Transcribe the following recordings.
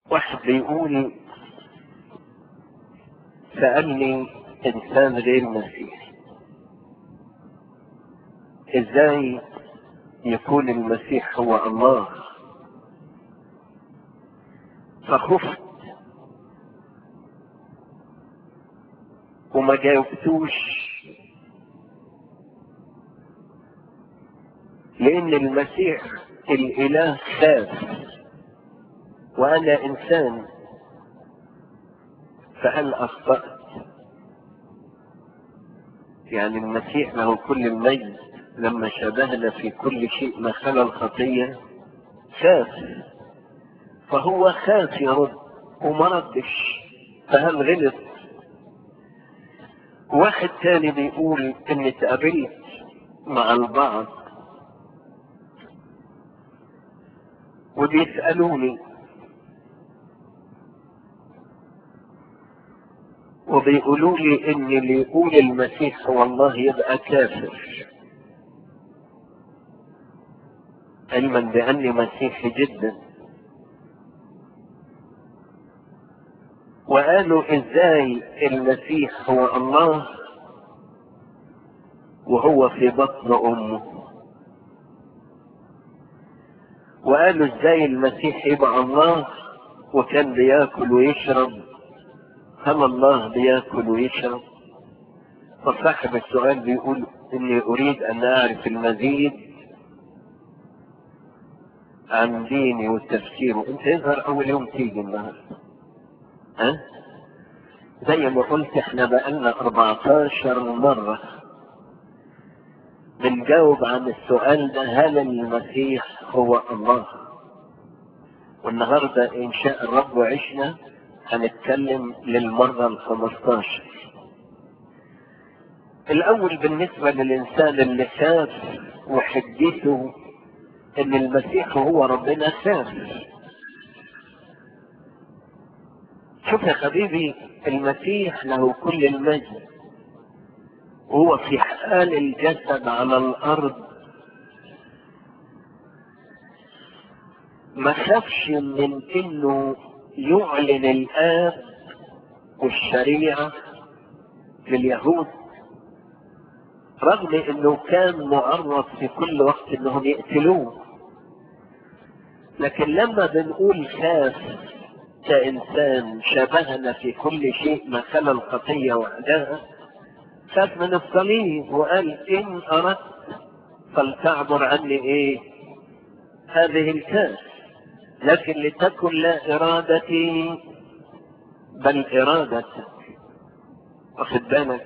واحد بيقول سألني إنسان غير مسيحي إزاي يكون المسيح هو الله فخفت وما جاوبتوش لأن المسيح الإله خاف وأنا إنسان فهل أخطأت؟ يعني المسيح له كل المجد لما شبهنا في كل شيء ما خلا الخطية خاف فهو خاف يرد وما ردش فهل غلط؟ واحد تاني بيقول اني اتقابلت مع البعض وبيسألوني وبيقولوا لي ان اللي يقول المسيح هو الله يبقى كافر علما باني مسيحي جدا وقالوا ازاي المسيح هو الله وهو في بطن امه وقالوا ازاي المسيح يبقى الله وكان بياكل ويشرب هل الله بياكل ويشرب فصاحب السؤال بيقول اني اريد ان اعرف المزيد عن ديني وتفسيره انت يظهر اول يوم تيجي النهارده ها زي ما قلت احنا بقالنا 14 مرة بنجاوب عن السؤال ده هل المسيح هو الله والنهاردة ان شاء الرب وعشنا هنتكلم للمرة الخمستاشر الاول بالنسبة للانسان اللي خاف وحديثه ان المسيح هو ربنا خاف شوف يا حبيبي المسيح له كل المجد هو في حال الجسد على الارض ما خافش من انه يعلن الاب والشريعه لليهود رغم انه كان معرض في كل وقت انهم يقتلوه لكن لما بنقول خاف كإنسان شبهنا في كل شيء ما خلا الخطية وحدها خاف من الصليب وقال إن أردت فلتعبر عني إيه هذه الكاس لكن لتكن لا إرادتي بل إرادتك واخد بالك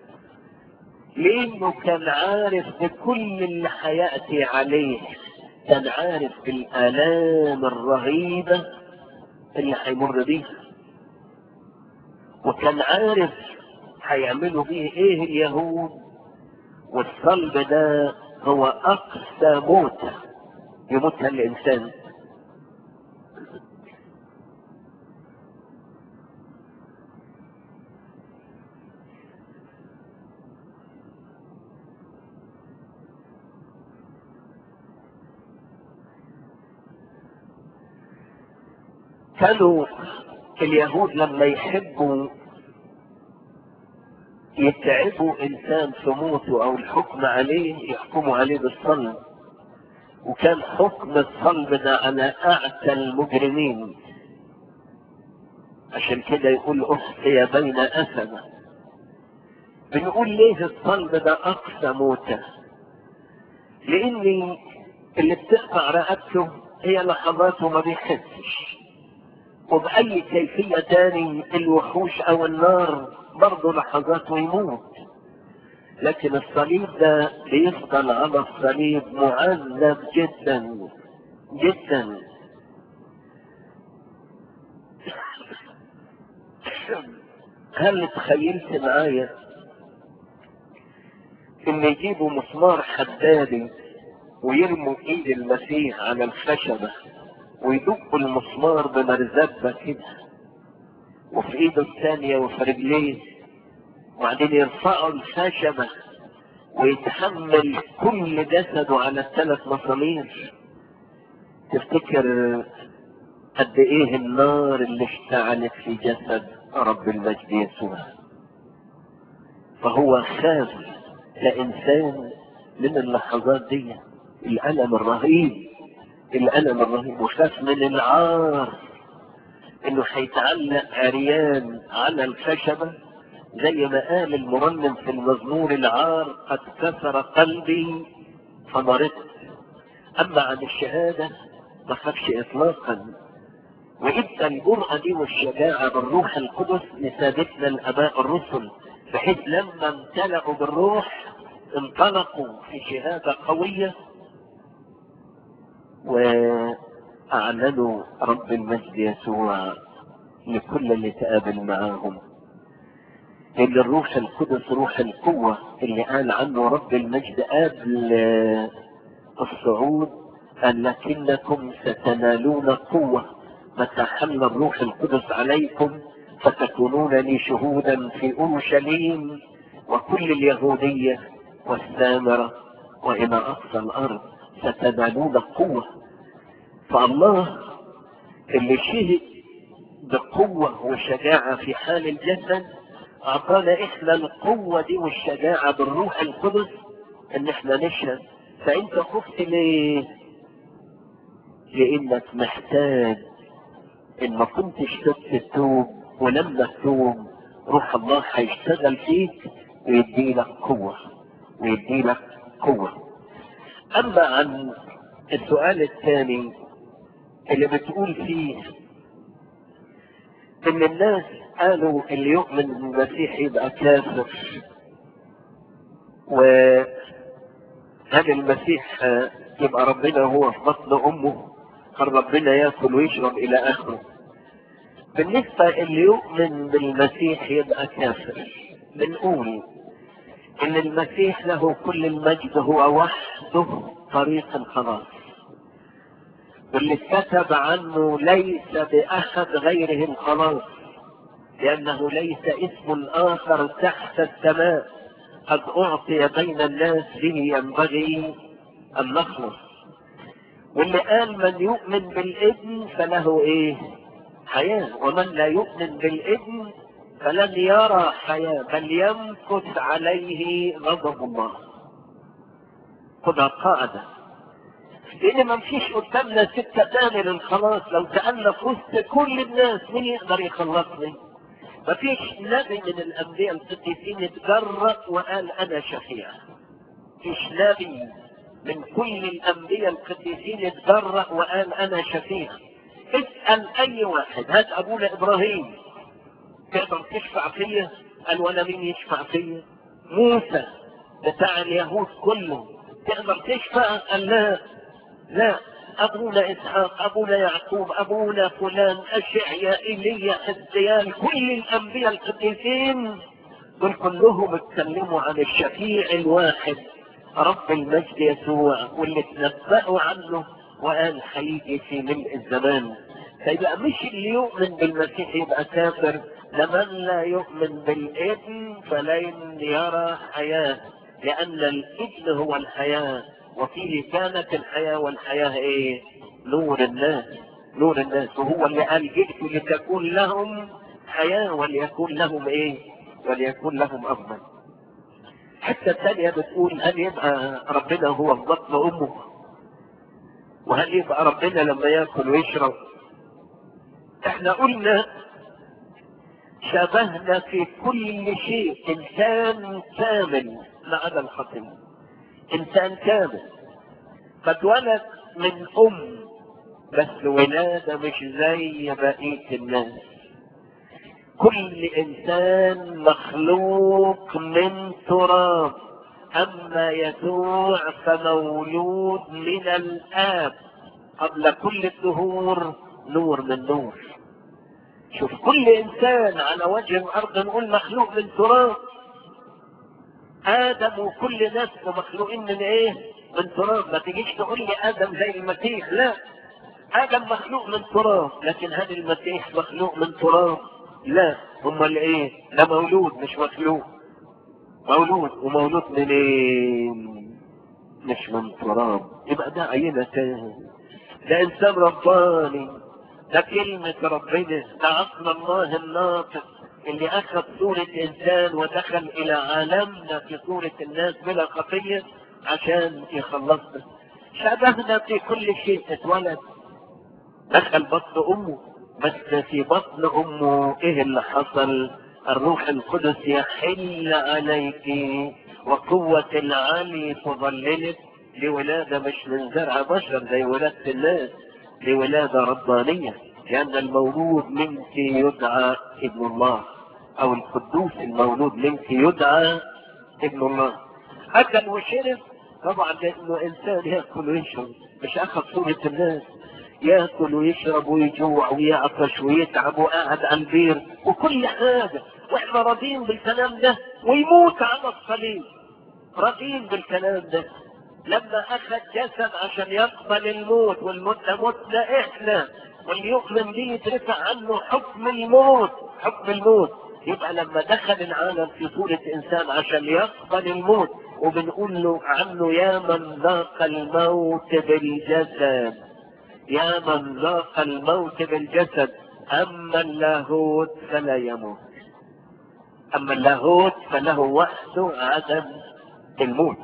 لأنه كان عارف بكل اللي حياتي عليه كان عارف بالآلام الرهيبة اللي هيمر بيها وكان عارف هيعملوا بيه ايه اليهود والصلب ده هو اقصى موتة يموتها الانسان كانوا اليهود لما يحبوا يتعبوا انسان في موته او الحكم عليه يحكموا عليه بالصلب وكان حكم الصلب ده على اعتى المجرمين عشان كده يقول اخفي بين اسمه بنقول ليه الصلب ده اقصى موته لان اللي بتقطع رقبته هي لحظات وما بيحسش وبأي كيفية تاني الوحوش أو النار برضه لحظات ويموت لكن الصليب ده بيفضل على الصليب معذب جدا جدا هل تخيلت معايا ان يجيبوا مسمار حدادي ويرموا ايد المسيح على الخشبه ويدقوا المسمار بمرزبة كده وفي ايده الثانية وفي رجليه وبعدين يرفعوا الخشبة ويتحمل كل جسده على الثلاث مسامير تفتكر قد ايه النار اللي اشتعلت في جسد رب المجد يسوع فهو خاف كإنسان من اللحظات دي الألم الرهيب الألم الرهيب وخاف من العار انه هيتعلق عريان على الخشبة زي ما قال المرنم في المزمور العار قد كسر قلبي فمرضت اما عن الشهادة ما خافش اطلاقا وإدى الجرأة دي والشجاعة بالروح القدس لسادتنا الآباء الرسل بحيث لما امتلأوا بالروح انطلقوا في شهادة قوية وأعلنوا رب المجد يسوع لكل اللي تقابل معاهم إن الروح القدس روح القوة اللي قال عنه رب المجد قبل الصعود قال لكنكم ستنالون قوة متى حل الروح القدس عليكم فتكونون لي شهودا في اورشليم وكل اليهوديه والسامره والى اقصى الارض ستنالون قوه فالله اللي شهد بقوه وشجاعه في حال الجسد اعطانا احنا القوه دي والشجاعه بالروح القدس ان احنا نشهد فانت خفت ليه؟ لانك محتاج ان ما كنتش تتوب ولما تتوب روح الله هيشتغل فيك ويديلك قوة ويديلك قوة اما عن السؤال الثاني اللي بتقول فيه ان الناس قالوا اللي يؤمن بالمسيح يبقى كافر وهل المسيح يبقى ربنا هو في بطن امه كان ربنا ياكل ويشرب الى اخره بالنسبة اللي يؤمن بالمسيح يبقى كافر بنقول ان المسيح له كل المجد هو وحده طريق الخلاص واللي كتب عنه ليس بأحد غيره الخلاص لأنه ليس اسم آخر تحت السماء قد أعطي بين الناس به ينبغي أن نخلص واللي قال من يؤمن بالابن فله ايه حياة ومن لا يؤمن بالابن فلن يرى حياة بل يمكث عليه غضب الله خدها قاعدة لان ما فيش قدامنا سكة تاني للخلاص لو سألنا في وسط كل الناس مين يقدر يخلصني ما فيش نبي من الانبياء القديسين اتجرأ وقال انا شفيع فيش نبي من كل الانبياء القديسين اتجرأ وقال انا شفيع اسأل اي واحد هات ابونا ابراهيم تقدر تشفع فيا قال وانا مين يشفع فيا موسى بتاع اليهود كله تقدر تشفع قال لا لا ابونا اسحاق ابونا يعقوب ابونا فلان اشعيا ايليا حزيان كل الانبياء القديسين دول كلهم اتكلموا عن الشفيع الواحد رب المجد يسوع واللي تنبأوا عنه وقال هيجي في ملء الزمان فيبقى مش اللي يؤمن بالمسيح يبقى كافر لمن لا يؤمن بالابن فلن يرى حياة لأن الابن هو الحياة وفيه كانت الحياة والحياة ايه نور الناس نور الناس وهو اللي قال جئت لتكون لهم حياة وليكون لهم ايه وليكون لهم أفضل حتى الثانية بتقول هل يبقى ربنا هو في بطن أمه وهل يبقى ربنا لما ياكل ويشرب احنا قلنا شبهنا في كل شيء انسان كامل ما عدا الخطيئة انسان كامل فاتولد من ام بس ولادة مش زي بقية الناس كل انسان مخلوق من تراب اما يسوع فمولود من الاب قبل كل الدهور نور من نور شوف كل انسان على وجه الارض نقول مخلوق من تراب ادم وكل ناس مخلوقين من ايه من تراب ما تجيش تقول لي ادم زي المسيح لا ادم مخلوق من تراب لكن هذا المسيح مخلوق من تراب لا امال ايه ده مولود مش مخلوق مولود ومولود منين مش من تراب يبقى ده عينة تاني ده انسان رباني ده كلمة ربنا ده عقل الله الناطق اللي أخذ صورة إنسان ودخل إلى عالمنا في صورة الناس بلا خطية عشان يخلصنا شبهنا في كل شيء اتولد دخل بطن أمه بس في بطن أمه إيه اللي حصل الروح القدس يحل عليك وقوة العالي تظللك لولادة مش من زرع بشر زي ولادة الناس لولادة ربانية لأن المولود منك يدعى ابن الله أو القدوس المولود منك يدعى ابن الله أكل وشرب طبعا لأنه إنسان يأكل ويشرب مش أخذ صورة الناس يأكل ويشرب ويجوع ويعطش ويتعب وقاعد على البير وكل حاجة واحنا راضيين بالكلام ده ويموت على الصليب راضيين بالكلام ده لما اخذ جسد عشان يقبل الموت والموت ده موتنا احنا واللي يؤمن به يترفع عنه حكم الموت حكم الموت يبقى لما دخل العالم في صورة انسان عشان يقبل الموت وبنقول له عنه يا من ذاق الموت بالجسد يا من ذاق الموت بالجسد اما اللاهوت فلا يموت اما اللاهوت فله وحده عدم الموت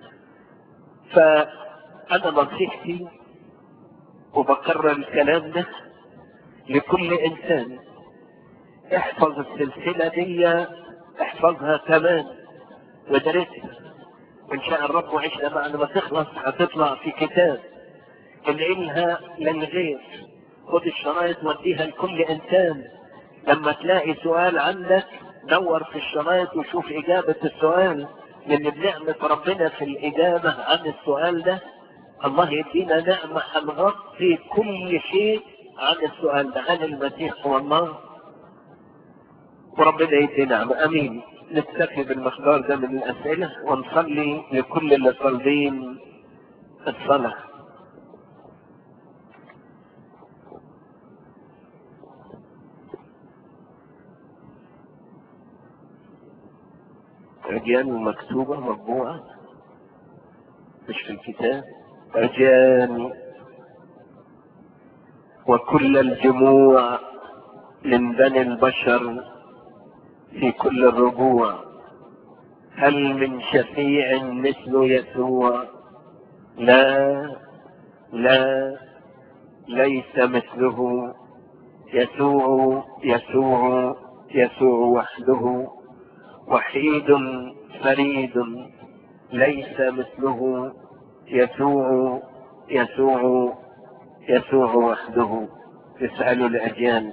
فانا نصيحتي وبكرر الكلام ده لكل انسان احفظ السلسله دي احفظها تمام ودرسها وان شاء الرب وعشنا بعد ما تخلص هتطلع في كتاب انقلها للغير خد الشرايط وديها لكل انسان لما تلاقي سؤال عندك دور في الشرايط وشوف اجابة السؤال لان بنعمة ربنا في الاجابة عن السؤال ده الله يدينا نعمة هنغطي كل شيء عن السؤال ده هل المسيح هو الله وربنا يدينا نعمة امين نكتفي بالمقدار ده من الاسئلة ونصلي لكل اللي طالبين الصلاة أجيال مكتوبة مطبوعة مش في الكتاب أجيال وكل الجموع من بني البشر في كل الربوع هل من شفيع مثل يسوع لا لا ليس مثله يسوع يسوع يسوع وحده وحيد فريد ليس مثله يسوع يسوع يسوع وحده يسأل الأجيال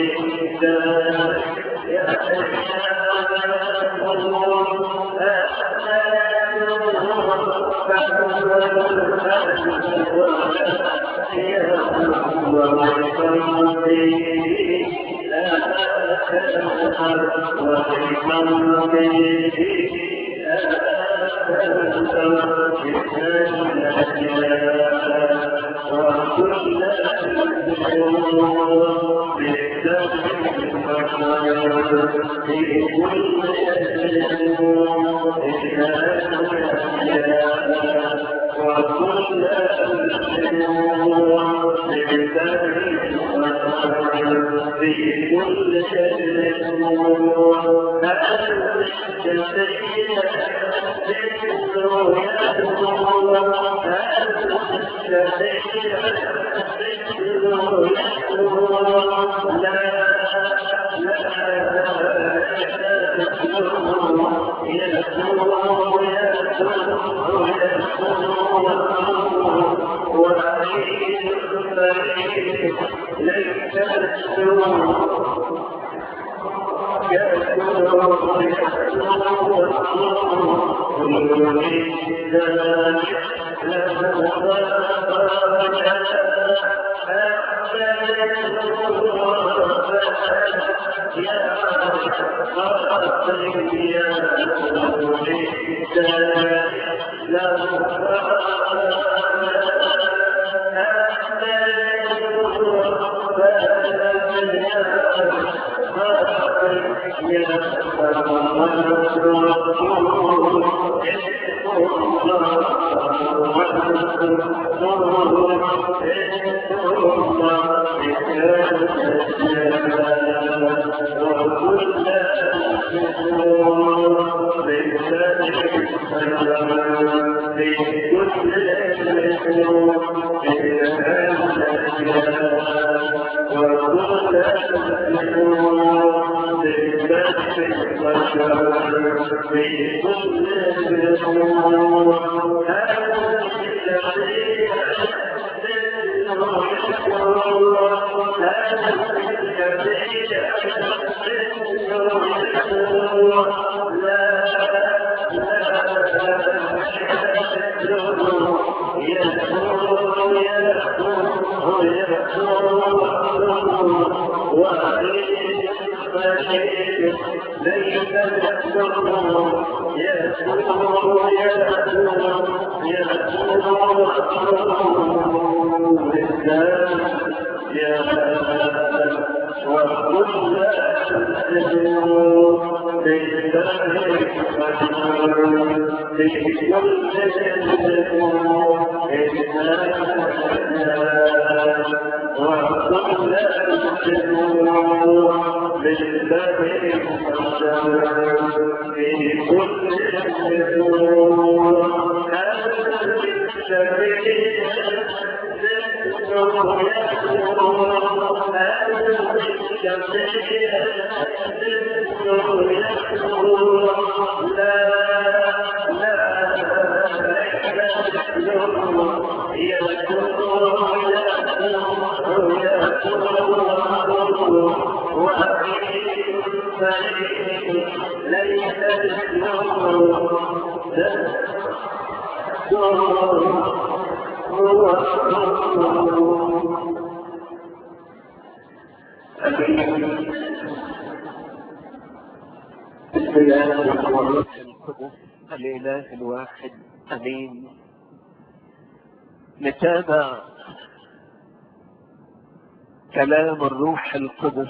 Yeah. الإله الواحد أمين نتابع كلام الروح القدس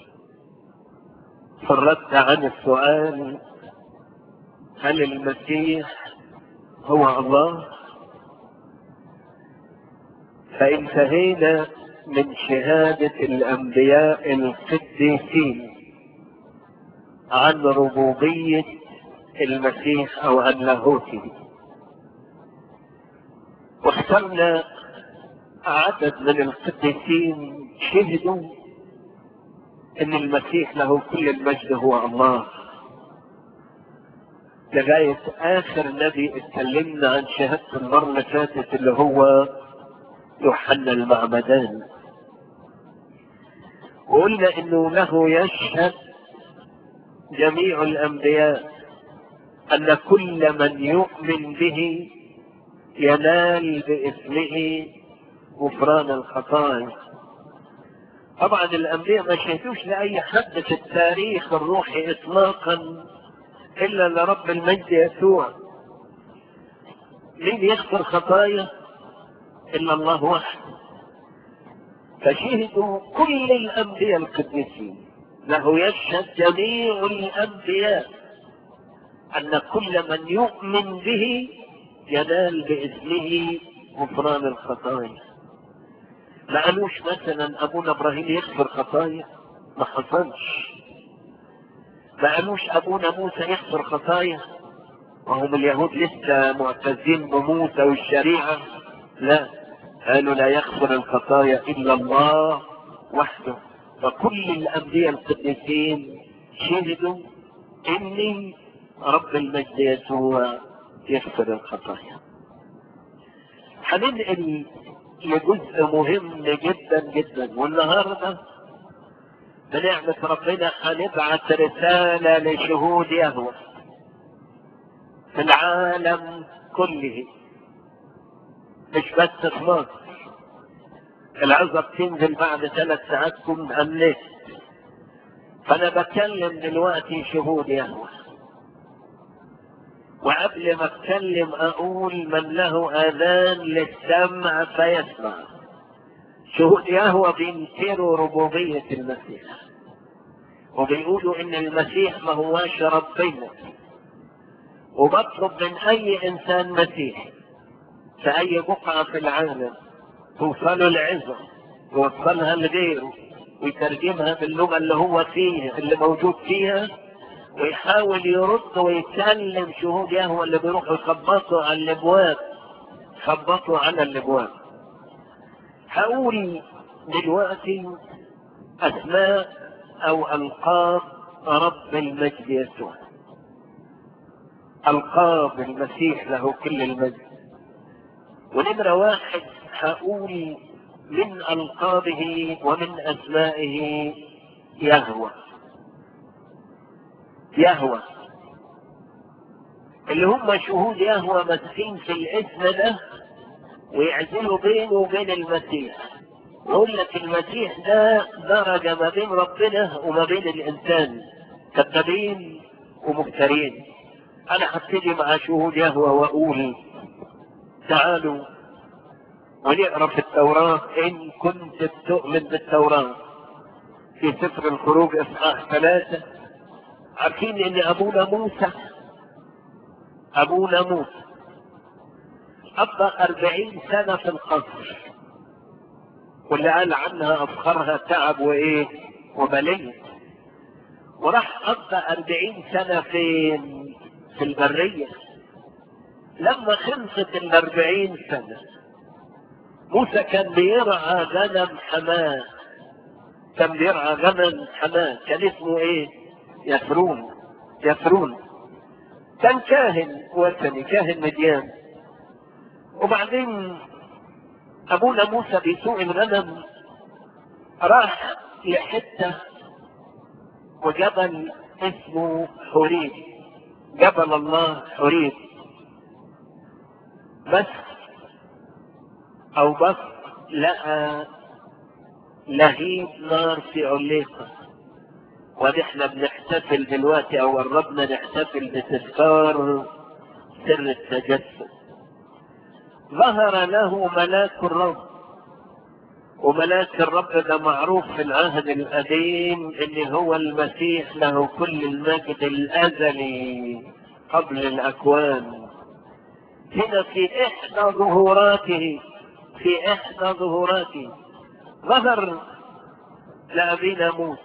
في الرد عن السؤال هل المسيح هو الله فانتهينا من شهادة الأنبياء القديسين عن ربوبية المسيح أو عن لاهوته واخترنا عدد من القديسين شهدوا ان المسيح له كل المجد هو الله لغاية اخر نبي اتكلمنا عن شهادة المرة اللي فاتت اللي هو يوحنا المعمدان وقلنا انه له يشهد جميع الانبياء ان كل من يؤمن به ينال باسمه غفران الخطايا طبعا الانبياء ما شهدوش لاي حد في التاريخ الروحي اطلاقا الا لرب المجد يسوع مين يغفر خطايا الا الله وحده فشهدوا كل الانبياء القديسين له يشهد جميع الانبياء ان كل من يؤمن به ينال باسمه غفران الخطايا ما قالوش مثلا ابونا ابراهيم يغفر خطايا ما حصلش ما قالوش ابونا موسى يغفر خطايا وهم اليهود لسه معتزين بموسى والشريعه لا قالوا لا يغفر الخطايا الا الله وحده فكل الانبياء القديسين شهدوا ان رب المجد يسوع يغفر الخطايا هننقل لجزء مهم جدا جدا والنهارده بنعمة ربنا هنبعت رسالة لشهود يهوه في العالم كله مش بس في مصر العظة بتنزل بعد ثلاث ساعات كن النت فأنا بتكلم دلوقتي شهود يهوه وقبل ما اتكلم اقول من له اذان للسمع فيسمع شهود يهوى بينكروا ربوبية المسيح وبيقولوا ان المسيح ما هواش ربنا وبطلب من اي انسان مسيحي في اي بقعة في العالم توصله العظة يوصلها لغيره ويترجمها باللغة اللي هو فيها اللي موجود فيها ويحاول يرد ويتكلم شهود يهوى اللي بيروحوا يخبطوا على الابواب خبطوا على الابواب هقول دلوقتي اسماء او القاب رب المجد يسوع القاب المسيح له كل المجد ونمرة واحد هقول من القابه ومن اسمائه يهوى يهوى اللي هم شهود يهوى ماسكين في الاسم ده ويعزلوا بينه وبين المسيح يقول لك المسيح ده درجة ما بين ربنا وما بين الإنسان كذابين ومفترين أنا هبتدي مع شهود يهوى وأقول تعالوا ونقرا في التوراة إن كنت بتؤمن بالتوراة في سفر الخروج إصحاح ثلاثة عارفين ان ابونا موسى ابونا موسى قضى أربعين سنة في القصر واللي قال عنها أفخرها تعب وإيه وبلية وراح قضى أربعين سنة فين في البرية لما خلصت الأربعين سنة موسى كان بيرعى غنم حماه كان بيرعى غنم حماه كان اسمه ايه يفرون يفرون كان كاهن وثني كاهن مديان وبعدين ابونا موسى بيسوق الغنم راح لحته وجبل اسمه حريب جبل الله حريب بس او بس لقى لهيب نار في عليقه ونحن بنحتفل دلوقتي او قربنا نحتفل بتذكار سر التجسد ظهر له ملاك الرب وملاك الرب ده معروف في العهد القديم ان هو المسيح له كل المجد الازلي قبل الاكوان هنا في احدى ظهوراته في احدى ظهوراته ظهر لابينا موسى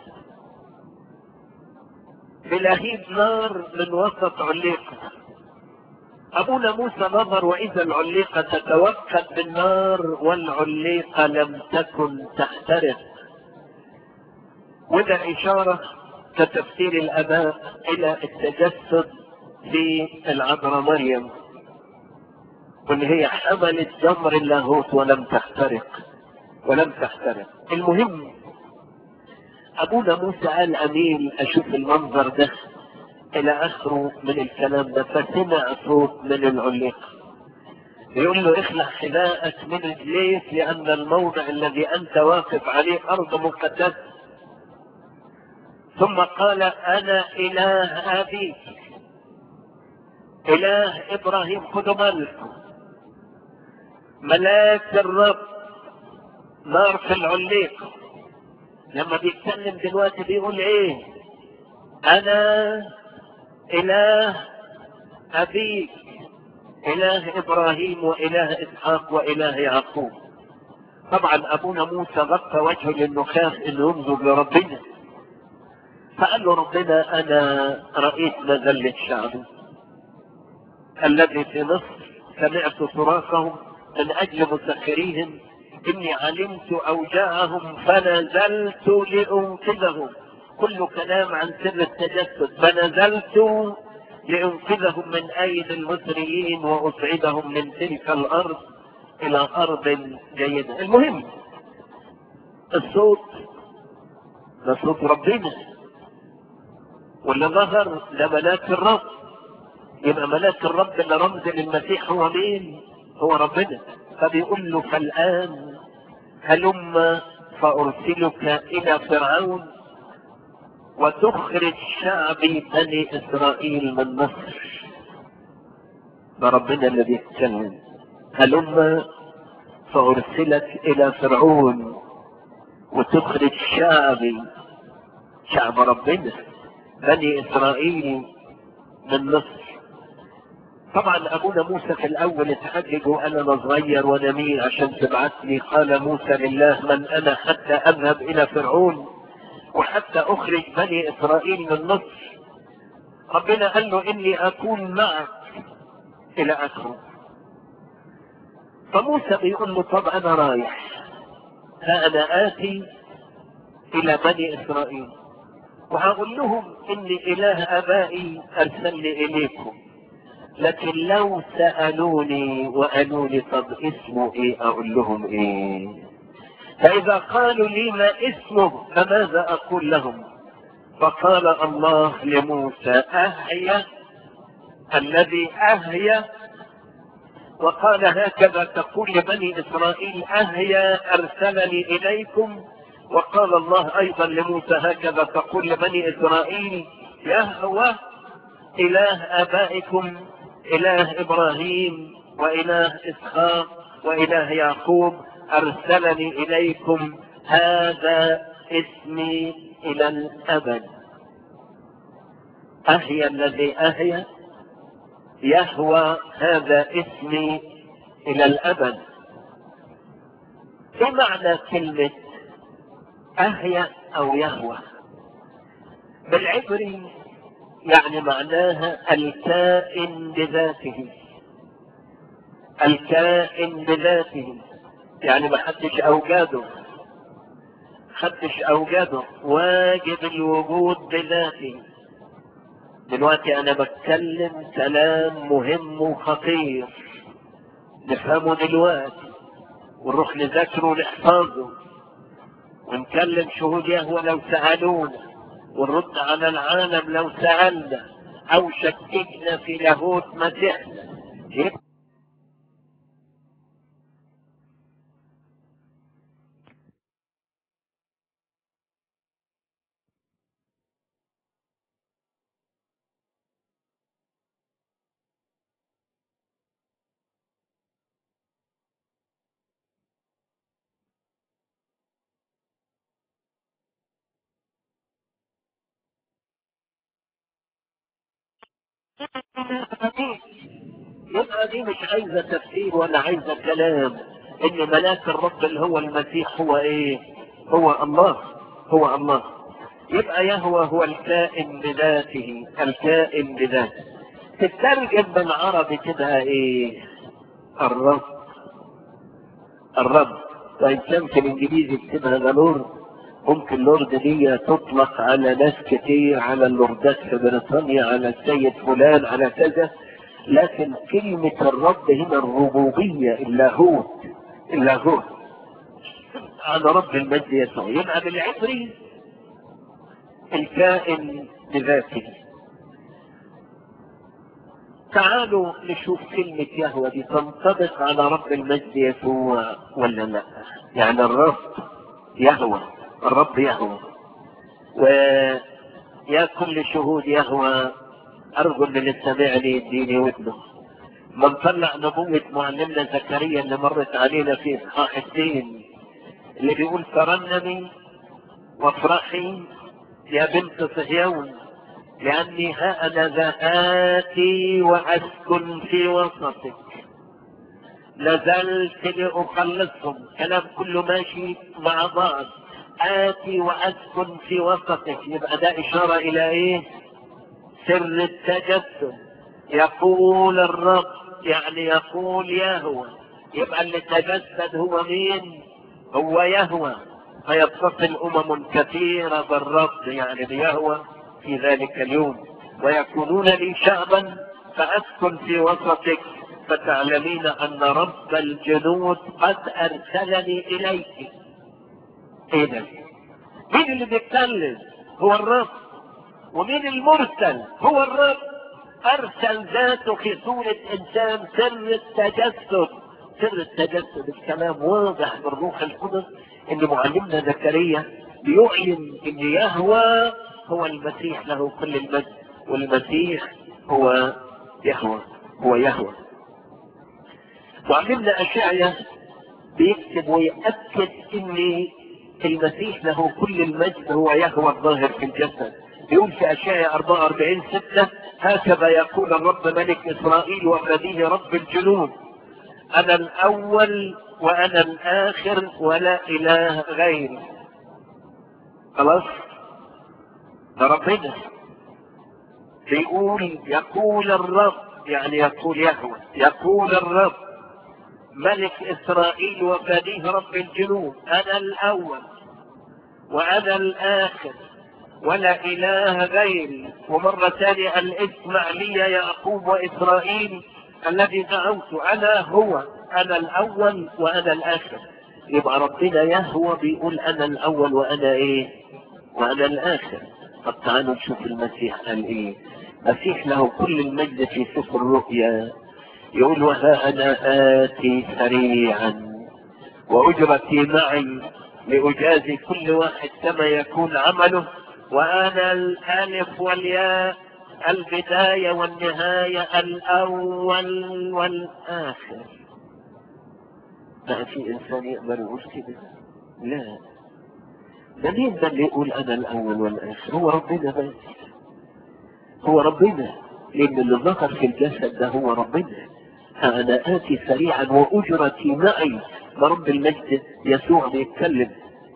بلهيب نار من وسط عليقه أبونا موسى نظر وإذا العليقة تتوكد بالنار والعليقة لم تكن تحترق وده إشارة كتفسير الآباء إلى التجسد في العذراء مريم وإن هي حملت جمر اللاهوت ولم تحترق ولم تحترق المهم أبونا موسى قال أمين أشوف المنظر ده إلى آخره من الكلام ده فسمع صوت من العليقة يقول له اخلع حذاءك من رجليك لان الموضع الذي انت واقف عليه ارض مقدسه ثم قال انا اله ابيك اله ابراهيم خذوا بالكم ملاك الرب نار في العليق لما بيتكلم دلوقتي بيقول ايه انا اله ابيك اله ابراهيم واله اسحاق واله يعقوب طبعا ابونا موسى غطى وجهه لانه خاف انه ينظر لربنا فقال له ربنا انا رايت مذله شعبي الذي في مصر سمعت صراخهم من اجل مسخريهم اني علمت اوجاعهم فنزلت لانقذهم كل كلام عن سر التجسد فنزلت لانقذهم من ايدي المصريين واصعدهم من تلك الارض الى ارض جيده المهم الصوت ده صوت ربنا واللي ظهر ده ملاك الرب يبقى ملاك الرب اللي رمز للمسيح هو مين هو ربنا فبيقول له فالان هلم فارسلك الى فرعون وتخرج شعبي بني اسرائيل من مصر ده ربنا اللي بيتكلم هلم فارسلك الى فرعون وتخرج شعبي شعب ربنا بني اسرائيل من مصر طبعا ابونا موسى في الاول اتحجج وانا انا صغير وانا مين عشان تبعتني قال موسى لله من انا حتى اذهب الى فرعون وحتى اخرج بني اسرائيل من مصر ربنا قال له اني اكون معك الى اخره فموسى بيقول له طب انا رايح ها انا اتي الى بني اسرائيل وهقول لهم ان اله ابائي ارسلني اليكم لكن لو سالوني وقالوا لي طب اسمه ايه اقول لهم ايه فاذا قالوا لي ما اسمه فماذا اقول لهم فقال الله لموسى اهيا الذي اهيا وقال هكذا تقول لبني اسرائيل اهيا ارسلني اليكم وقال الله ايضا لموسى هكذا تقول لبني اسرائيل يهوى اله ابائكم اله ابراهيم واله اسحاق واله يعقوب ارسلني اليكم هذا اسمي الى الابد اهي الذي اهي يهوى هذا اسمي الى الابد ايه معنى كلمه اهيا او يهوى بالعبري يعني معناها الكائن بذاته الكائن بذاته يعني ما حدش اوجاده حدش اوجاده واجب الوجود بذاته دلوقتي انا بتكلم كلام مهم وخطير نفهمه دلوقتي ونروح نذاكره ونحفظه ونكلم شهود يهوى لو سألونا ونرد على العالم لو سألنا أو شككنا في لاهوت مسيحنا يبقى دي مش عايزة تفسير ولا عايزة كلام ان ملاك الرب اللي هو المسيح هو ايه هو الله هو الله يبقى يهوى هو الكائن بذاته الكائن بذاته تترجم بالعربي كده ايه الرب الرب طيب كان في الانجليزي اكتبها ذا لورد ممكن لورد دي تطلق على ناس كتير على اللوردات في بريطانيا على السيد فلان على كذا لكن كلمة الرب هنا الربوبية اللاهوت اللاهوت على رب المجد يسوع يبقى بالعبري الكائن بذاته تعالوا نشوف كلمة يهوى دي تنطبق على رب المجد يسوع ولا لا يعني الرب يهوى الرب يهوى ويا كل شهود يهوى أرجو أن اللي سمعني يديني ودنه من طلع نبوة معلمنا زكريا اللي مرت علينا في إصحاح الدين اللي بيقول ترنمي وافرحي يا بنت صهيون لأني ها أنا ذا آتي وأسكن في وسطك لازلت لأخلصهم كلام كله ماشي مع بعض آتي وأسكن في وسطك يبقى ده إشارة إلى إيه؟ سر التجسد يقول الرب يعني يقول يهوى يبقى اللي تجسد هو مين؟ هو يهوى فيتصل أمم كثيرة بالرب يعني بيهوى في ذلك اليوم ويكونون لي شعبا فأسكن في وسطك فتعلمين أن رب الجنود قد أرسلني إليك إيه ده؟ مين اللي بيتكلم؟ هو الرب ومين المرسل؟ هو الرب أرسل ذاته في صورة إنسان سر التجسد سر التجسد الكلام واضح بالروح القدس إن معلمنا زكريا بيعلن إن يهوى هو المسيح له كل المجد والمسيح هو يهوى هو يهوى معلمنا أشعيا بيكتب ويأكد إن المسيح له كل المجد هو يهوى الظاهر في الجسد يقول في أشعيا 44 6 هكذا يقول الرب ملك إسرائيل وفديه رب الجنود أنا الأول وأنا الآخر ولا إله غيري خلاص ده ربنا بيقول يقول الرب يعني يقول يهوى يقول الرب ملك إسرائيل وفديه رب الجنود أنا الأول وأنا الآخر ولا إله غيري ومرة ثانية قال اسمع لي يا يعقوب وإسرائيل الذي دعوت أنا هو أنا الأول وأنا الآخر يبقى ربنا يهوى بيقول أنا الأول وأنا إيه وأنا الآخر طب تعالوا نشوف المسيح قال إيه المسيح له كل المجد في سفر الرؤيا يقول وها أنا آتي سريعا وأجرتي معي لأجازي كل واحد كما يكون عمله وأنا الألف والياء البداية والنهاية الأول والآخر بقى في إنسان يقدر يقول كده لا ده مين ده اللي يقول أنا الأول والآخر هو ربنا بس هو ربنا لأن اللي ظهر في الجسد ده هو ربنا أنا آتي سريعا وأجرتي معي ده رب المجد يسوع بيتكلم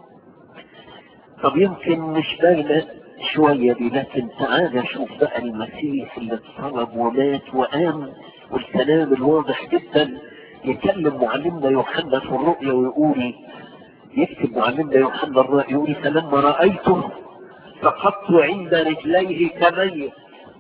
طب يمكن مش باينة شوية دي لكن تعالى شوف بقى المسيح اللي اتصلب ومات وقام والكلام الواضح جدا يكلم معلمنا يوحنا في الرؤيا ويقول يكتب معلمنا يوحنا الرؤيا يقول فلما رأيته سقطت عند رجليه كميت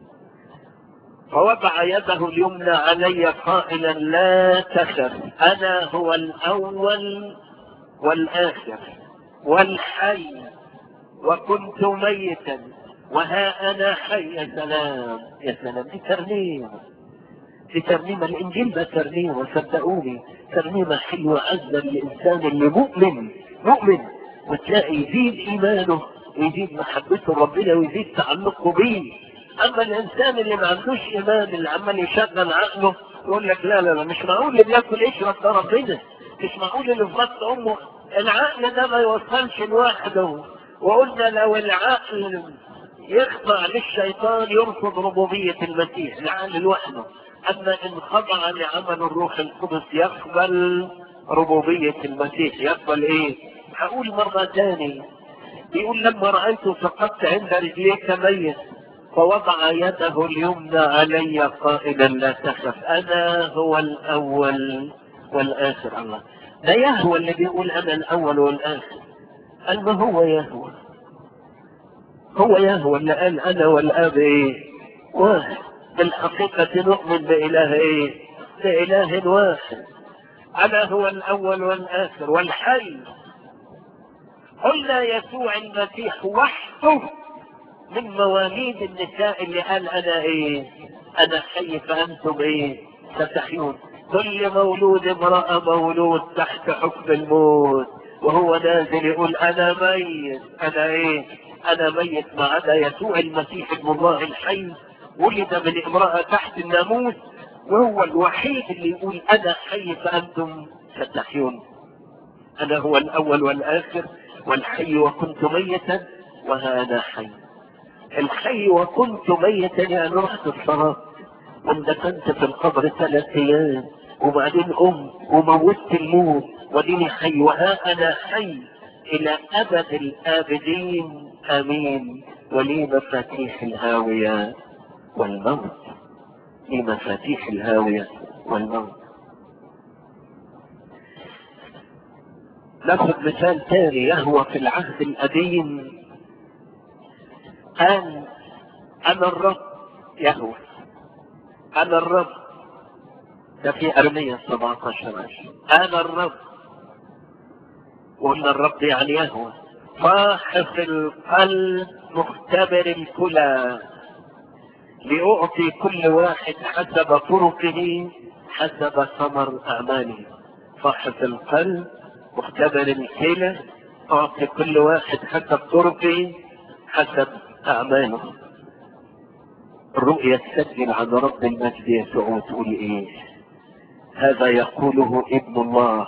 فوضع يده اليمنى علي قائلا لا تخف انا هو الاول والاخر والحي وكنت ميتا وها انا حي يا سلام يا سلام دي ترنيمه دي ترنيمه الانجيل ده ترنيمه صدقوني ترنيمه حلوه عزا للانسان اللي مؤمن مؤمن وتلاقي يزيد ايمانه ويزيد محبته لربنا ويزيد تعلقه بيه اما الانسان اللي ما عندوش ايمان اللي عمال يشغل عقله يقول لك لا لا لا مش معقول اللي بياكل يشرب ده ربنا مش معقول اللي في بطن امه العقل ده ما يوصلش لوحده وقلنا لو العقل يخضع للشيطان يرفض ربوبية المسيح العقل لوحده أما إن خضع لعمل الروح القدس يقبل ربوبية المسيح يقبل إيه؟ هقول مرة تاني بيقول لما رأيته سقطت عند رجليك ميت فوضع يده اليمنى علي قائلا لا تخف أنا هو الأول والآخر الله ده يهوى اللي بيقول أنا الأول والآخر قال ما هو يهوى هو يهوى اللي قال أنا والآب إيه واحد بالحقيقة نؤمن بإله إيه بإله واحد أنا هو الأول والآخر والحي قلنا يسوع المسيح وحده من مواليد النساء اللي قال أنا إيه انا حي فانتم ايه ستحيون كل مولود امرأة مولود تحت حكم الموت وهو نازل يقول انا ميت انا ايه انا ميت ما عدا يسوع المسيح ابن الله الحي ولد من امرأة تحت الناموس وهو الوحيد اللي يقول انا حي فانتم ستحيون انا هو الاول والاخر والحي وكنت ميتا وهذا حي الحي وكنت ميتا يعني رحت الصلاة واندفنت في القبر ثلاث ايام وبعدين قمت وموتت الموت وديني حي وها انا حي الى ابد الابدين امين ولي مفاتيح الهاوية والموت لي مفاتيح الهاوية والموت ناخذ مثال ثاني يهوى في العهد القديم قال انا الرب يهوى انا الرب ده في ارمية 17 عشر انا الرب وقلنا الرب يعني يهوى فاحص القلب مختبر الكلى لأعطي كل واحد حسب طرقه حسب ثمر أعماله فاحص القلب مختبر الكلى أعطي كل واحد حسب طرقه حسب أعماله الرؤيا تسجل عن رب المجد يسوع تقول إيه هذا يقوله ابن الله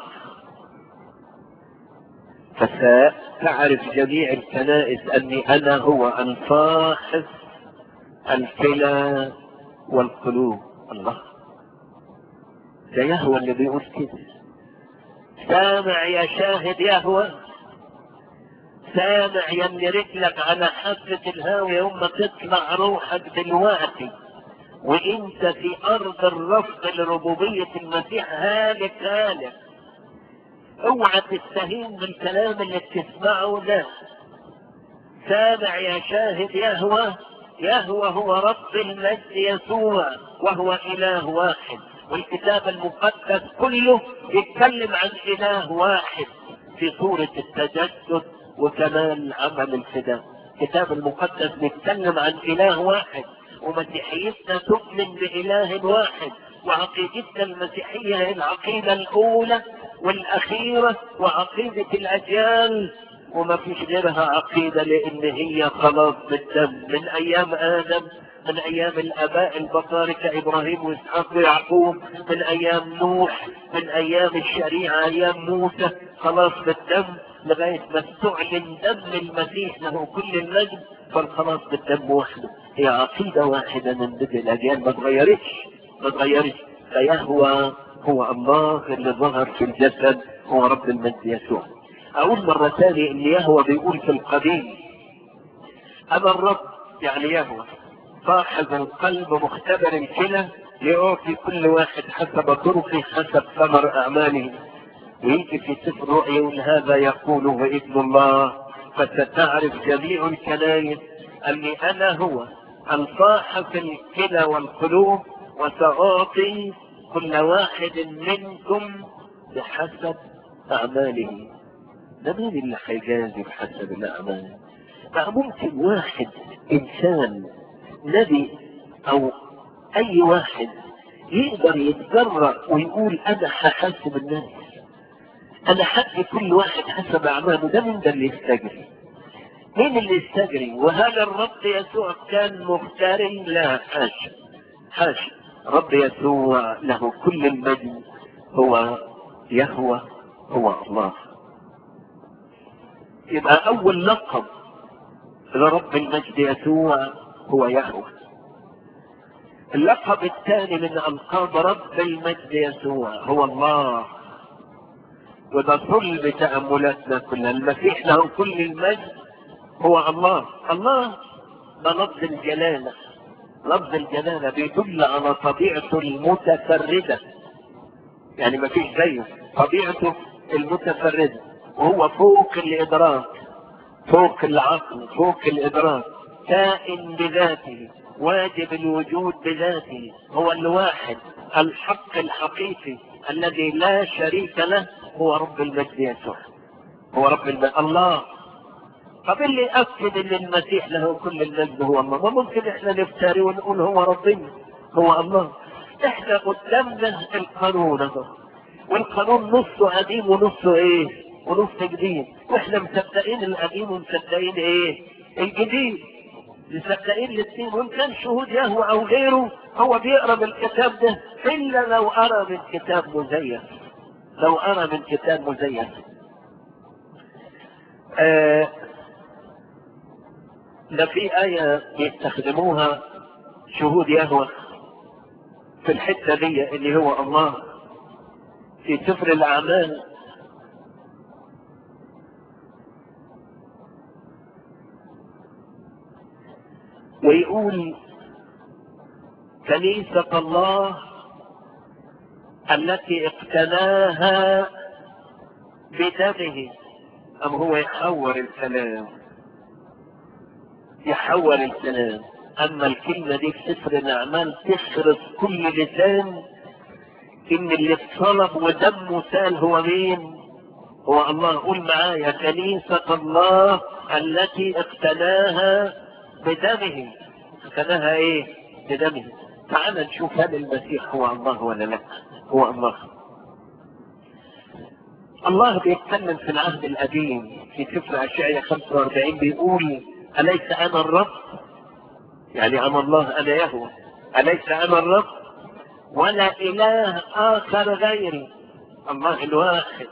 فستعرف جميع الكنائس أني أنا هو الفاحص الكلى والقلوب الله ده يهوى اللي بيقول كده سامع يا شاهد يهوى سامع يا اللي رجلك على حافة الهاوية يوم ما تطلع روحك دلوقتي وانت في ارض الرفض لربوبية المسيح هالك هالك اوعى تستهين بالكلام اللي بتسمعه ده سامع يا شاهد يهوى يهوى هو رب المجد يسوع وهو اله واحد والكتاب المقدس كله يتكلم عن اله واحد في صورة التجسد وكمان عمل الفداء الكتاب المقدس بيتكلم عن اله واحد ومسيحيتنا تؤمن بإله واحد وعقيدتنا المسيحية هي العقيدة الأولى والأخيرة وعقيدة الأجيال وما فيش غيرها عقيدة لأن هي خلاص بالدم من أيام آدم من أيام الآباء البطاركة إبراهيم وإسحاق ويعقوب من أيام نوح من أيام الشريعة أيام موسى خلاص بالدم لغاية ما استعلن دم المسيح له كل المجد فالخلاص بالدم وحده هي عقيدة واحدة من بدء الأجيال ما تغيرتش ما تغيرتش فيهوى هو الله اللي ظهر في الجسد هو رب المجد يسوع أقول مرة ثانية إن يهوى بيقول في القديم أنا الرب يعني يهوى صاحب القلب مختبر الكلى ليعطي كل واحد حسب طرقه حسب ثمر أعماله ويجي في سفر رؤيا يقول هذا يقوله ابن الله فستعرف جميع الكنائس أني أنا هو الصاحب الكلى والقلوب وسأعطي كل واحد منكم بحسب أعماله ده مين اللي هيجازي بحسب الأعمال؟ بقى ممكن واحد إنسان نبي أو أي واحد يقدر يتجرأ ويقول أنا هحاسب الناس أنا حق كل واحد حسب أعماله ده مين ده اللي يستجري؟ مين اللي يستجري؟ وهل الرب يسوع كان مفتري؟ لا حاشا حاشا رب يسوع له كل المجد هو يهوى هو الله يبقى أول لقب لرب المجد يسوع هو يهوى اللقب الثاني من ألقاب رب المجد يسوع هو الله وده صلب تأملاتنا كلها المسيح له كل المجد هو الله الله ده لفظ الجلالة لفظ الجلالة بيدل على طبيعته المتفردة يعني ما فيش زيه طبيعته المتفردة وهو فوق الإدراك فوق العقل فوق الإدراك كائن بذاته واجب الوجود بذاته هو الواحد الحق الحقيقي الذي لا شريك له هو رب المجد يسوع هو رب المجد الله طب اللي أكد ان المسيح له كل المجد هو الله ما ممكن احنا نفتري ونقول هو ربنا هو الله احنا قدامنا القانون اهو والقانون نصه قديم ونصه ايه ونصه جديد واحنا مصدقين القديم ومصدقين ايه الجديد مصدقين الاثنين وان كان شهود يهوى او غيره هو بيقرا من الكتاب ده الا لو قرا من كتاب مزيف لو قرا من كتاب مزيف آه ده في آية يستخدموها شهود يهوى في الحتة دي اللي هو الله في سفر الأعمال ويقول كنيسة الله التي اقتناها بدمه أم هو يحور الكلام يحور الكلام أما الكلمة دي في سفر الأعمال تشرف كل لسان إن اللي اتصلب ودمه سال هو مين؟ هو الله قول معايا كنيسة الله التي اقتناها بدمه اقتناها ايه؟ بدمه تعال نشوف هل المسيح هو الله ولا لا هو الله الله بيتكلم في العهد القديم في سفر أشعية 45 بيقول أليس أنا الرب يعني أنا الله أنا يهوى أليس أنا الرب ولا إله آخر غيري الله الواحد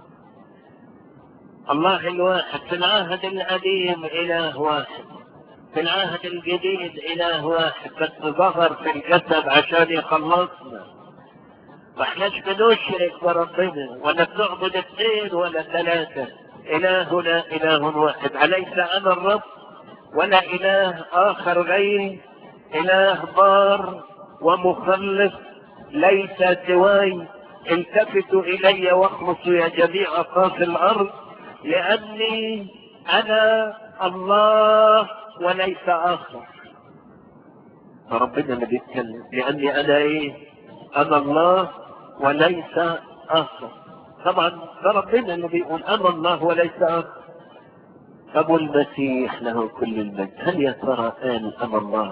الله الواحد في العهد القديم إله واحد في العهد الجديد إله واحد بس ظهر في الجسد عشان يخلصنا ما احناش بنشرك بربنا ولا بنعبد اثنين ولا ثلاثة إلهنا إله واحد أليس أنا الرب ولا إله آخر غيري إله بار ومخلص ليس سواي التفتوا إلي واخلصوا يا جميع أطراف الأرض لأني أنا الله وليس آخر فربنا اللي بيتكلم لأني أنا إيه أنا الله وليس آخر طبعا ده ربنا اللي بيقول أنا الله وليس آخر أبو المسيح له كل المجد هل يا ترى قال أنا الله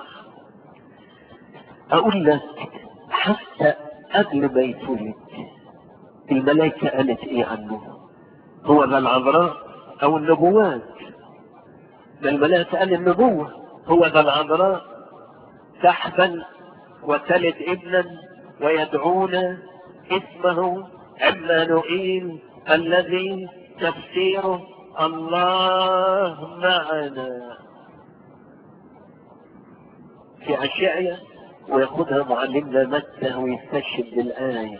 أقول لك حتى قبل ما يتولد الملائكة قالت إيه عنه هو ذا العذراء أو النبوات ده الملائكة قال النبوة هو ذا العذراء تحبل وتلد ابنا ويدعون اسمه عمانوئيل الذي تفسيره الله معنا في أشعية وياخدها معلمنا متى ويستشهد بالآية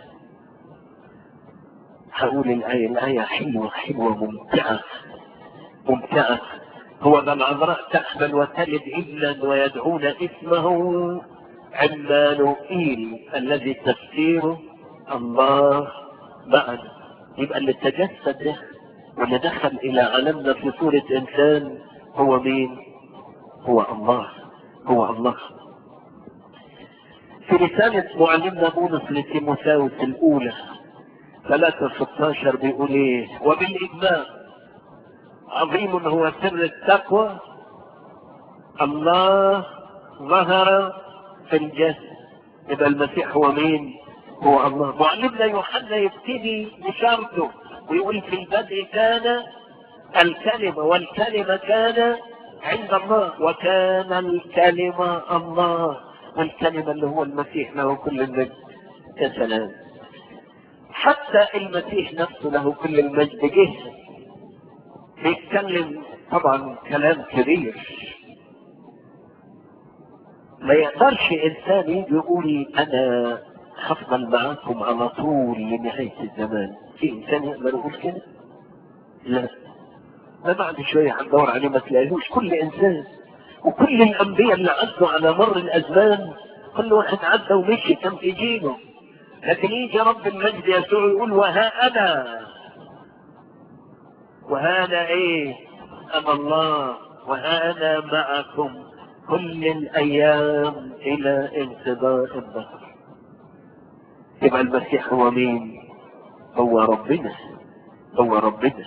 هقول الآية الآية حلوة حلوة ممتعة ممتعة هو ذا العذراء تحمل وتلد ابنا ويدعون اسمه عمانوئيل الذي تفسيره الله معنا يبقى اللي تجسد ده واللي دخل الى عالمنا في صورة انسان هو مين هو الله هو الله في رسالة معلمنا بولس لتيموثاوس الأولى 3 16 بيقول ايه وبالإجماع عظيم هو سر التقوى الله ظهر في الجسد يبقى المسيح هو مين هو الله معلمنا يوحنا يبتدي بشرطه ويقول في البدء كان الكلمة والكلمة كان عند الله وكان الكلمة الله والكلمة اللي هو المسيح له كل المجد يا سلام حتى المسيح نفسه له كل المجد جه بيتكلم طبعا كلام كبير ما يقدرش انسان يجي يقول انا هفضل معاكم على طول لنهاية الزمان في انسان يقدر يقول كده لا ما بعد شوية هندور عليه ما تلاقيهوش كل انسان وكل الانبياء اللي عدوا على مر الازمان كل واحد عدى ومشي كان في جيله لكن يجي رب المجد يسوع يقول وها انا وهذا ايه انا الله وانا معكم كل الايام الى انقضاء الدهر يبقى المسيح هو مين هو ربنا هو ربنا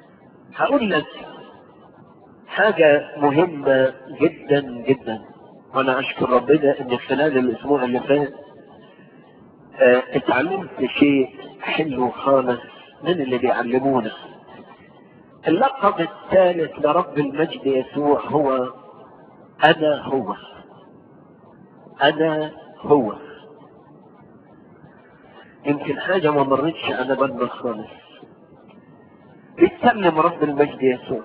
هقول لك حاجة مهمة جدا جدا وانا اشكر ربنا ان خلال الاسبوع اللي فات آه، اتعلمت شيء حلو خالص من اللي بيعلمونا اللقب الثالث لرب المجد يسوع هو انا هو انا هو يمكن حاجة ما مرتش على بالنا خالص بيتكلم رب المجد يسوع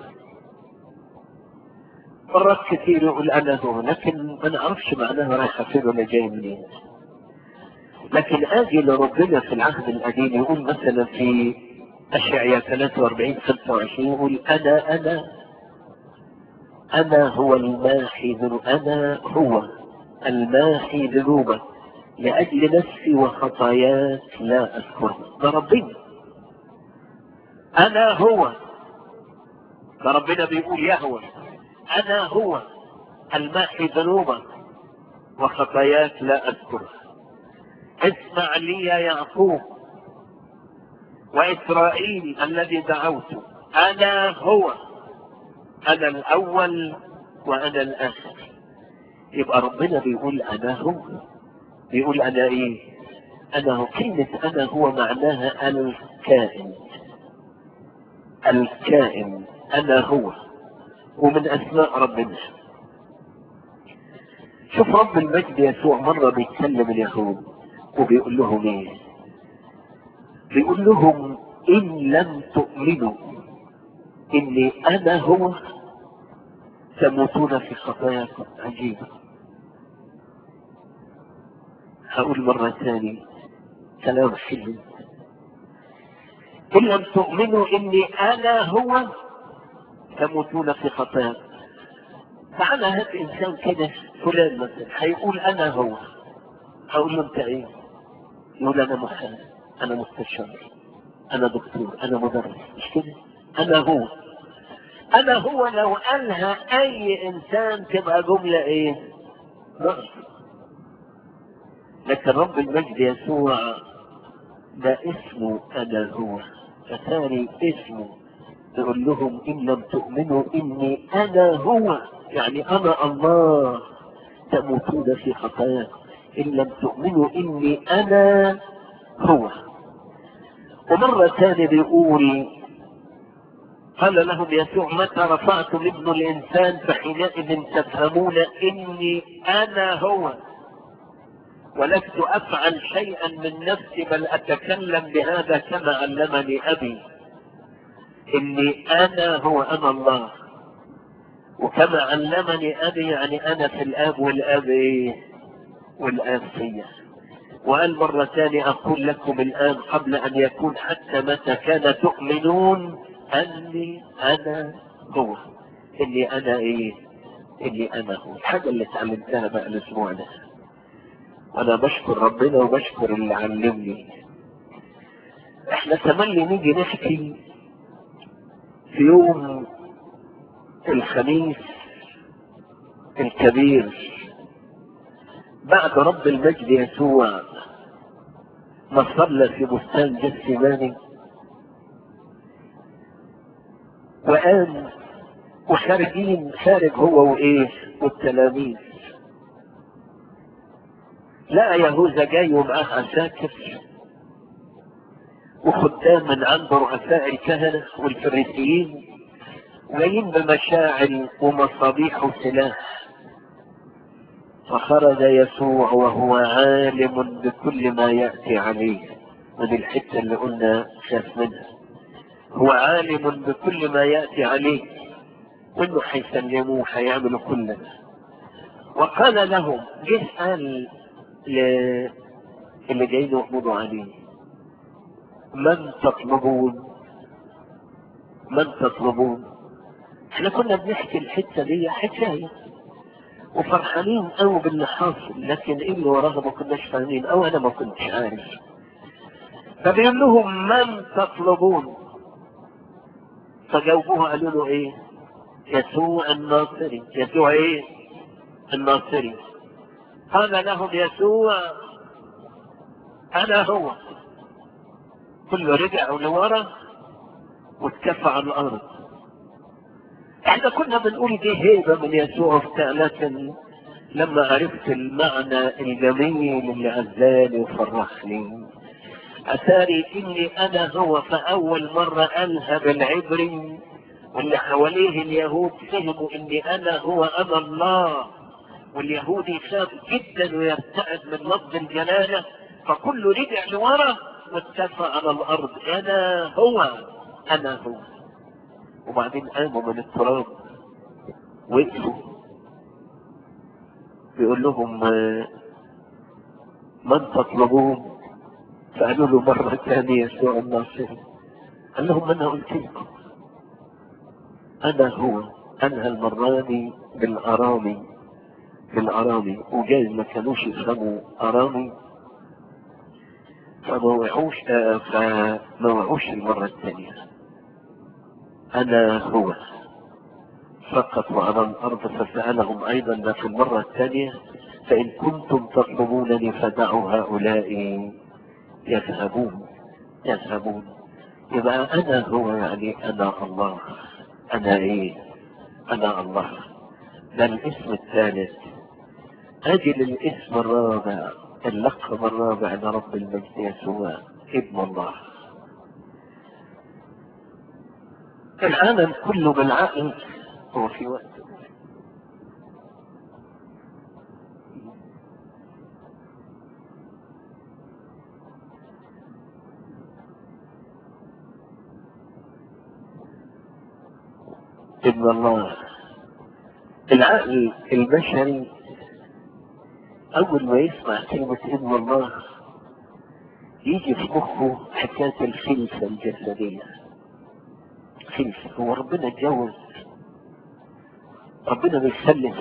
مرات كثير يقول انا هو لكن ما نعرفش معناها رايحة فين ولا جاي منين لكن اجي لربنا في العهد القديم يقول مثلا في اشعياء 43 25 يقول انا انا انا هو الماحي ذنوب انا هو الماحي ذنوبك لاجل نفسي وخطاياك لا اذكرها ده ربنا انا هو ده ربنا بيقول يهوى انا هو الماحي ذنوبك وخطاياك لا اذكرها اسمع لي يا يعقوب واسرائيل الذي دعوته انا هو انا الاول وانا الاخر يبقى ربنا بيقول انا هو بيقول انا ايه انا هو كلمة انا هو معناها الكائن الكائن انا هو ومن اسماء ربنا شوف رب المجد يسوع مرة بيتكلم اليهود وبيقول لهم ايه بيقول لهم ان لم تؤمنوا اني انا هو تموتون في خطاياكم عجيبة هقول مرة ثانية كلام حلو ان لم تؤمنوا اني انا هو تموتون في خطاياكم تعالى هات انسان كده فلان مثلا هيقول انا هو هقول له انت ايه يقول انا محامي انا مستشار انا دكتور انا مدرس مش كده انا هو انا هو لو قالها اي انسان تبقى جملة ايه نقص لكن رب المجد يسوع ده اسمه انا هو فثاني اسمه يقول لهم ان لم تؤمنوا اني انا هو يعني انا الله تموتون في خطاياكم ان لم تؤمنوا اني انا هو ومرة ثانية بيقول قال لهم يسوع متى رفعتم ابن الانسان فحينئذ تفهمون اني انا هو ولست افعل شيئا من نفسي بل اتكلم بهذا كما علمني ابي اني انا هو انا الله وكما علمني ابي يعني انا في الاب والاب ايه والاب فيا وقال مرة ثانية أقول لكم الآن قبل أن يكون حتى متى كان تؤمنون أني أنا هو إني أنا إيه إني أنا هو الحاجة اللي اتعلمتها بقى الأسبوع ده أنا بشكر ربنا وبشكر اللي علمني إحنا تملي نيجي نحكي في يوم الخميس الكبير بعد رب المجد يسوع ما صلى في بستان جسماني وقام وخارجين خارج هو وايه والتلاميذ لقى يهوذا جاي ومعاه عساكر وخدام من عند رؤساء الكهنة والفريسيين جايين بمشاعل ومصابيح وسلاح فخرج يسوع وهو عالم بكل ما يأتي عليه ودي الحتة اللي قلنا شاف منها هو عالم بكل ما يأتي عليه وانه حيسلموه حيعملوا كل ده وقال لهم جه قال ل- اللي جايين يقبضوا عليه من تطلبون من تطلبون احنا كنا بنحكي الحتة دي حكاية وفرحانين قوي باللي حاصل لكن ايه اللي وراها ما كناش فاهمين او انا ما كنتش عارف فبيقول لهم من تطلبون فجاوبوها قالوا له ايه يسوع الناصري يسوع ايه الناصري قال لهم يسوع انا هو كله رجعوا لورا واتكفى على الارض احنا كنا بنقول دي هيبة من يسوع وبتاع لكن لما عرفت المعنى الجميل اللي عزاني وفرحني أتاري إني أنا هو فأول مرة قالها بالعبري واللي حواليه اليهود فهموا إني أنا هو أنا الله واليهود يخاف جدا ويرتعد من لفظ الجلالة فكله رجع لورا واتفق على الأرض أنا هو أنا هو وبعدين قاموا من التراب وقفوا بيقول لهم من تطلبون فقالوا له مرة ثانية يسوع الناصري قال لهم أنا قلت لكم أنا هو أنا المراني بالأرامي بالأرامي وجايز ما كانوش يفهموا أرامي فما وعوش فما وعوش المرة الثانية أنا هو فقط وعلى الأرض فسألهم أيضا ده في المرة الثانية فإن كنتم تطلبونني فدعوا هؤلاء يذهبون يذهبون يبقى أنا هو يعني أنا الله أنا إيه أنا الله ده الاسم الثالث أجل الاسم الرابع اللقب الرابع لرب المجد يسوع ابن الله العالم كله بالعقل هو في وقت ابن الله العقل البشري أول ما يسمع كلمة ابن الله يجي في مخه حكاية الخلفة الجسدية خلفة هو ربنا اتجوز ربنا بيخلف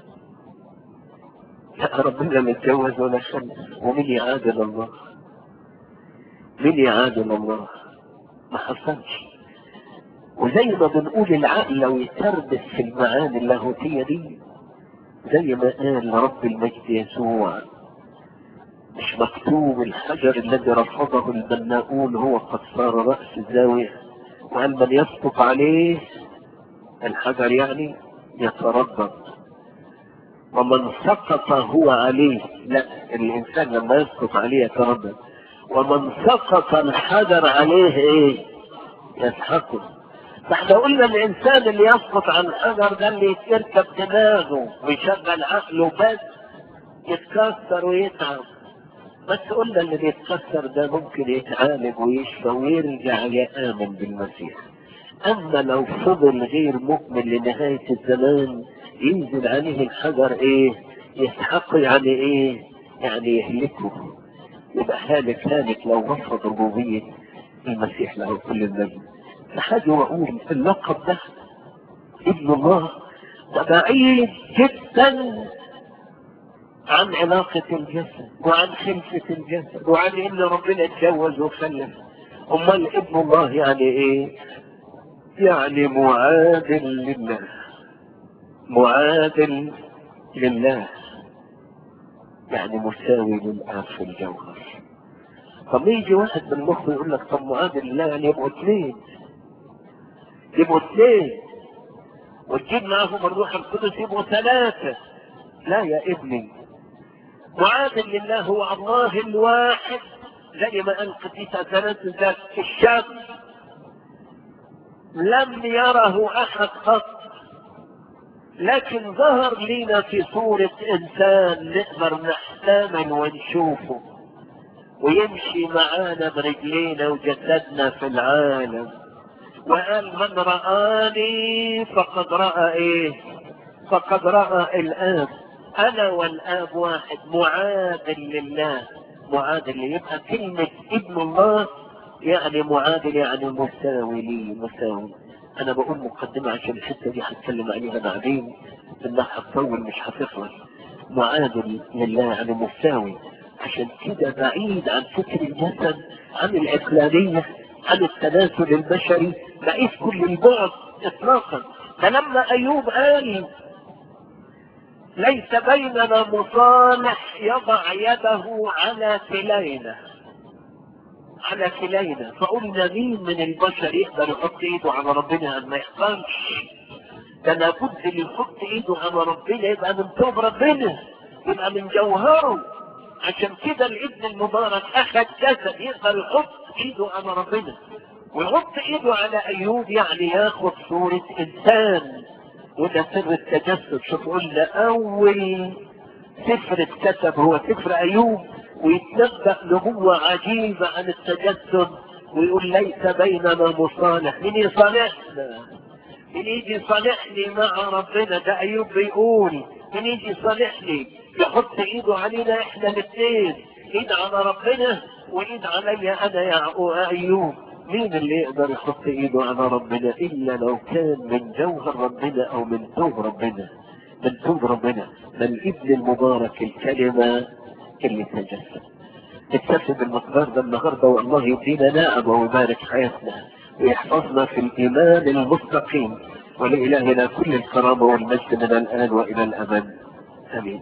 لا ربنا لا اتجوز ولا خلف ومين يعادل الله مين يعادل الله ما حصلش وزي ما بنقول العقل لو يتربس في المعاني اللاهوتية دي زي ما قال رب المجد يسوع مش مكتوب الحجر الذي رفضه البناؤون هو قد صار رأس الزاوية وقال من يسقط عليه الحجر يعني يتردد ومن سقط هو عليه لا الإنسان لما يسقط عليه يتردد ومن سقط الحجر عليه ايه يسحقه فاحنا قلنا الانسان اللي يسقط عن الحجر ده اللي يركب دماغه ويشغل عقله بس يتكسر ويتعب بس قلنا اللي بيتكسر ده ممكن يتعالج ويشفى ويرجع يآمن بالمسيح اما لو فضل غير مؤمن لنهاية الزمان ينزل عليه الحجر ايه يسحقه يعني ايه يعني يهلكه يبقى هالك هالك لو رفض ربوبية المسيح له كل المجد فحاجة واقول اللقب ده ابن الله ده بعيد جدا عن علاقة الجسد وعن خلفة الجسد وعن ان ربنا اتجوز وخلف امال ابن الله يعني ايه يعني معادل لله معادل لله يعني مساوي للآب في الجوهر طب يجي واحد من مخه يقول لك طب معادل لله يعني يبقوا اثنين يبقوا اثنين وتجيب معاهم الروح القدس يبقوا ثلاثة لا يا ابني معادل لله هو الله الواحد زي ما قال قديسة ثلاثة ذات الشمس لم يره أحد قط لكن ظهر لنا في صورة إنسان نقدر نحتمل ونشوفه ويمشي معانا برجلينا وجسدنا في العالم وقال من رآني فقد رأى إيه فقد رأى الآب أنا والآب واحد معادل لله معادل يبقى كلمة ابن الله يعني معادل يعني مساوي لي مساوي انا بقول مقدمة عشان الحتة دي هتكلم عليها بعدين انها هتطول مش هتخلص معادل لله يعني مساوي عشان كده بعيد عن فكر الجسد عن العقلانية عن التناسل البشري بعيد كل البعد اطلاقا فلما ايوب قال ليس بيننا مصالح يضع يده على كلينا على كلينا فقلنا مين من البشر يقدر يحط ايده على ربنا ان ما يحصلش ده لابد اللي يحط ايده على ربنا يبقى من توب ربنا يبقى من جوهره عشان كده الابن المبارك اخذ جسد يقدر يحط ايده على ربنا ويحط ايده على ايوب يعني ياخد صورة انسان وده سر التجسد شوف قلنا اول سفر اتكتب هو سفر ايوب ويتنبأ نبوة عجيبة عن التجسد ويقول ليس بيننا مصالح من يصالحنا من يجي يصالحني مع ربنا ده ايوب بيقول من يجي يصالحني يحط ايده علينا احنا الاثنين ايد على ربنا وايد عليا انا يا ايوب مين اللي يقدر يحط ايده على ربنا الا لو كان من جوهر ربنا او من توب ربنا من توب ربنا من الابن المبارك الكلمة اللي تجسد اكتسب المقدار ده النهارده والله يدينا نعمة ويبارك حياتنا ويحفظنا في الايمان المستقيم ولإلهنا كل الكرامة والمجد من الآن وإلى الأبد آمين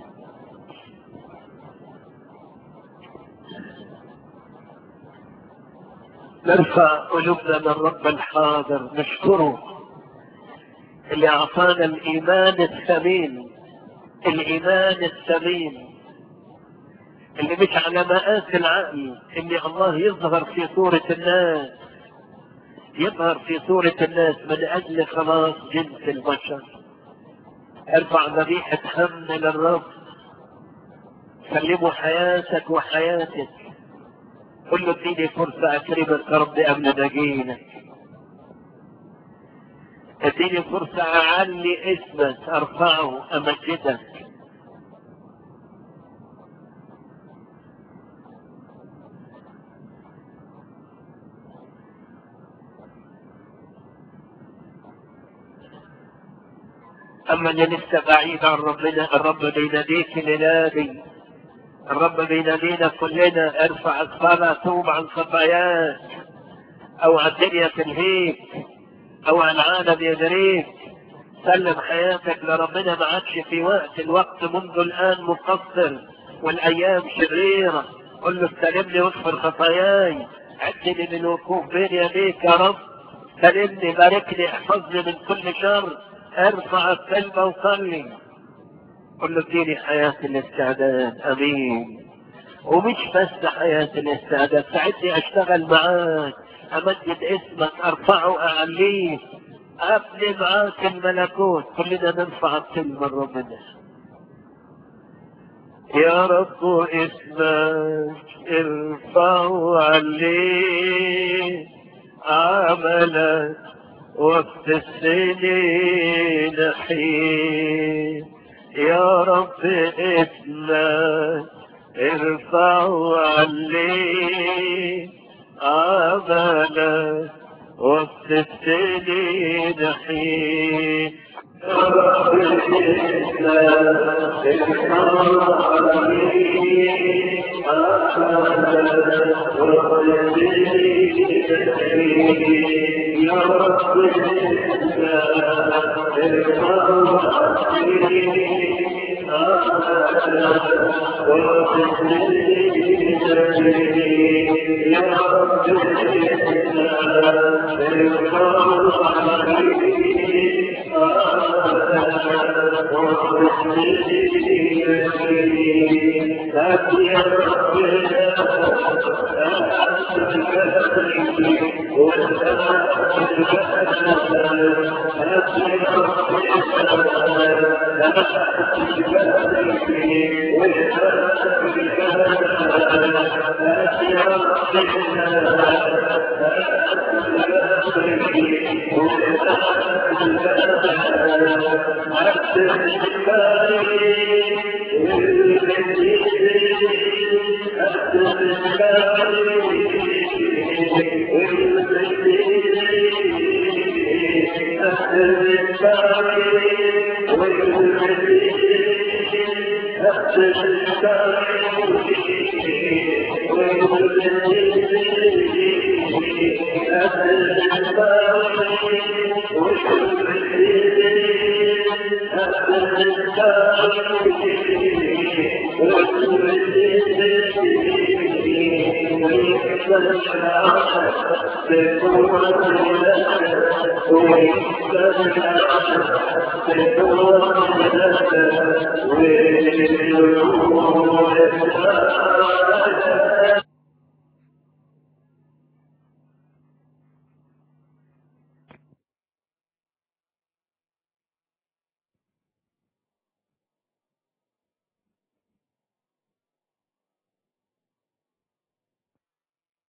نرفع قلوبنا من رب الحاضر نشكره اللي أعطانا الإيمان الثمين الإيمان الثمين اللي مش على مقاس العقل ان الله يظهر في صورة الناس يظهر في صورة الناس من اجل خلاص جنس البشر ارفع ذبيحة هم للرب سلموا حياتك وحياتك قل له اديني فرصة اكرمك يا رب قبل ما اجيلك اديني فرصة اعلي اسمك ارفعه امجدك اما اللي لسه بعيد عن ربنا الرب بيناديك لنادي الرب بينادينا كلنا ارفع الصلاة توب عن خطاياك او عن الدنيا تلهيك او عن العالم يدريك سلم حياتك لربنا ما عادش في وقت الوقت منذ الان مقصر والايام شريرة قل له استلمني واغفر خطاياي عدني من الوقوف بين يديك يا رب سلمني باركني احفظني من كل شر ارفع الكلمة وصلي قل له اديني حياة الاستعداد امين ومش بس حياة الاستعداد ساعدني اشتغل معاك امجد اسمك ارفعه اعليه ابني معاك الملكوت كلنا نرفع الكلمة ربنا يا رب اسمك ارفعه عليه عملك وقت السنين حين يا رب اسمك ارفعه عليه عملك وقت السنين حين يا رب اسمك ارفعه عليه عملك وقت السنين حين يا رب Thank you.